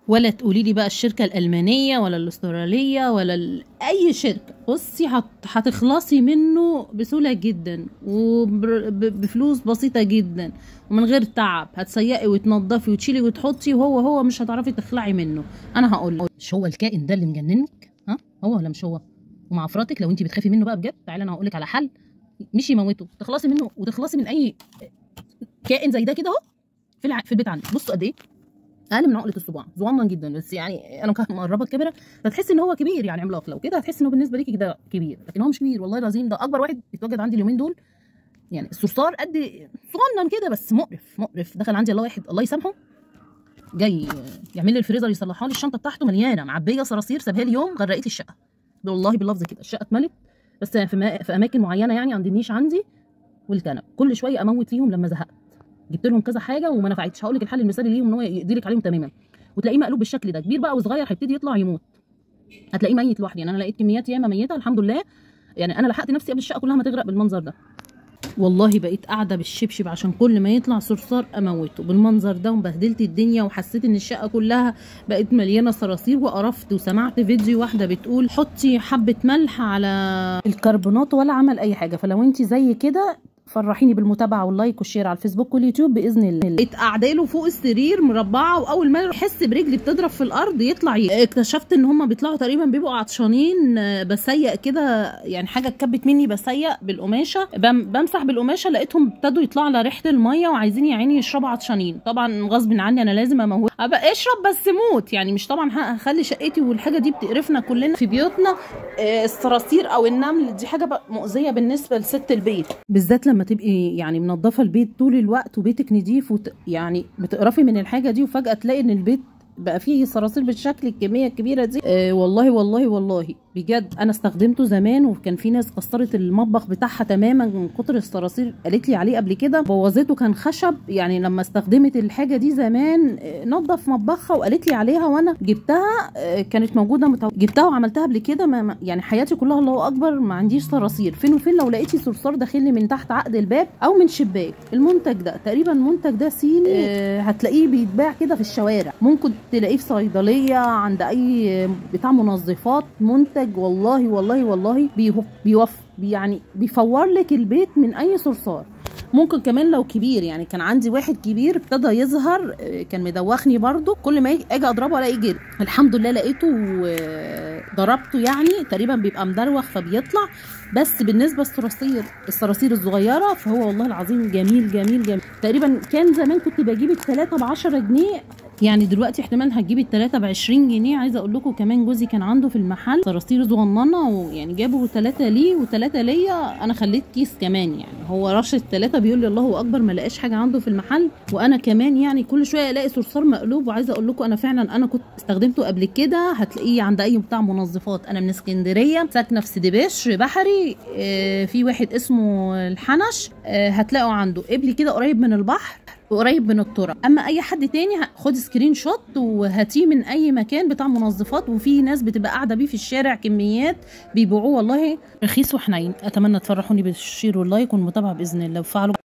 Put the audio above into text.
ولا تقولي لي بقى الشركه الالمانيه ولا الاستراليه ولا ال... اي شركه بصي هت... هتخلصي منه بسهوله جدا وبفلوس بسيطه جدا ومن غير تعب هتسيقي وتنضفي وتشيلي وتحطي وهو هو مش هتعرفي تخلعي منه انا هقول لك مش هو الكائن ده اللي مجننك ها هو ولا مش هو ومع فراتك لو انت بتخافي منه بقى بجد تعالى انا هقول لك على حل مش يموته تخلصي منه وتخلصي من اي كائن زي ده كده اهو في الع... في البيت عندك بصوا قد ايه اقل من عقله الصباع صغنن جدا بس يعني انا مقربه الكاميرا فتحس ان هو كبير يعني عملاق لو كده هتحس ان هو بالنسبه ليكي كده كبير لكن هو مش كبير والله العظيم ده اكبر واحد بيتواجد عندي اليومين دول يعني الصرصار قد صغنن كده بس مقرف مقرف دخل عندي الله واحد الله يسامحه جاي يعمل لي الفريزر يصلحها لي الشنطه بتاعته مليانه معبيه صراصير سابها لي يوم غرقت لي الشقه والله باللفظ كده الشقه اتملت بس في, ما في اماكن معينه يعني عند النيش عندي والكنب كل شويه اموت فيهم لما زهقت جبت لهم كذا حاجه وما نفعتش هقول لك الحل المثالي ليهم ان هو يقضي لك عليهم تماما وتلاقيه مقلوب بالشكل ده كبير بقى وصغير هيبتدي يطلع يموت هتلاقيه ميت لوحده يعني انا لقيت كميات ياما ميته الحمد لله يعني انا لحقت نفسي قبل الشقه كلها ما تغرق بالمنظر ده والله بقيت قاعده بالشبشب عشان كل ما يطلع صرصار اموته بالمنظر ده وبهدلت الدنيا وحسيت ان الشقه كلها بقت مليانه صراصير وقرفت وسمعت فيديو واحده بتقول حطي حبه ملح على الكربونات ولا عمل اي حاجه فلو انت زي كده فرحيني بالمتابعه واللايك والشير على الفيسبوك واليوتيوب باذن الله بقيت قاعده له فوق السرير مربعه واول ما احس برجلي بتضرب في الارض يطلع ي... اكتشفت ان هم بيطلعوا تقريبا بيبقوا عطشانين بسيق كده يعني حاجه اتكبت مني بسيق بالقماشه بم... بمسح بالقماشه لقيتهم ابتدوا يطلعوا على ريحه الميه وعايزين يا عيني يشربوا عطشانين طبعا غصب عني انا لازم اموت ابقى اشرب بس موت يعني مش طبعا هخلي شقتي والحاجه دي بتقرفنا كلنا في بيوتنا الصراصير او النمل دي حاجه مؤذيه بالنسبه لست البيت بالذات لما تبقي يعني منظفه البيت طول الوقت وبيتك نضيف وت... يعني بتقرفي من الحاجه دي وفجاه تلاقي ان البيت بقى فيه صراصير بالشكل الكميه الكبيره دي آه والله والله والله بجد انا استخدمته زمان وكان في ناس كسرت المطبخ بتاعها تماما من كتر الصراصير قالت لي عليه قبل كده بوظته كان خشب يعني لما استخدمت الحاجه دي زمان آه نظف مطبخها وقالت لي عليها وانا جبتها آه كانت موجوده متو... جبتها وعملتها قبل كده ما يعني حياتي كلها الله اكبر ما عنديش صراصير فين وفين لو لقيتي صرصار داخل لي من تحت عقد الباب او من شباك المنتج ده تقريبا المنتج ده صيني آه هتلاقيه بيتباع كده في الشوارع ممكن تلاقيه في صيدليه عند اي بتاع منظفات منتج والله والله والله بيوف يعني بيفور لك البيت من اي صرصار ممكن كمان لو كبير يعني كان عندي واحد كبير ابتدى يظهر كان مدوخني برضو كل ما اجي اضربه الاقي جري الحمد لله لقيته ضربته يعني تقريبا بيبقى مدروخ فبيطلع بس بالنسبه للصراصير الصراصير الصغيره فهو والله العظيم جميل جميل جميل تقريبا كان زمان كنت بجيب الثلاثه ب 10 جنيه يعني دلوقتي احتمال هتجيبي الثلاثه ب 20 جنيه عايزه اقول لكم كمان جوزي كان عنده في المحل صراصير صغننه ويعني جابوا ثلاثه ليه وثلاثه ليا انا خليت كيس كمان يعني هو رش الثلاثه بيقول لي الله اكبر ما لقاش حاجه عنده في المحل وانا كمان يعني كل شويه الاقي صرصار مقلوب وعايزه اقول لكم انا فعلا انا كنت استخدمته قبل كده هتلاقيه عند اي بتاع منظفات انا من اسكندريه ساكنه في سيدي بشر بحري اه في واحد اسمه الحنش اه هتلاقوا عنده قبلي كده قريب من البحر وقريب من التراب اما اي حد تاني خد سكرين شوت وهاتيه من اي مكان بتاع منظفات وفي ناس بتبقى قاعده بيه في الشارع كميات بيبيعوه والله رخيص وحنين اتمنى تفرحوني بالشير واللايك والمتابعه باذن الله وفعلوا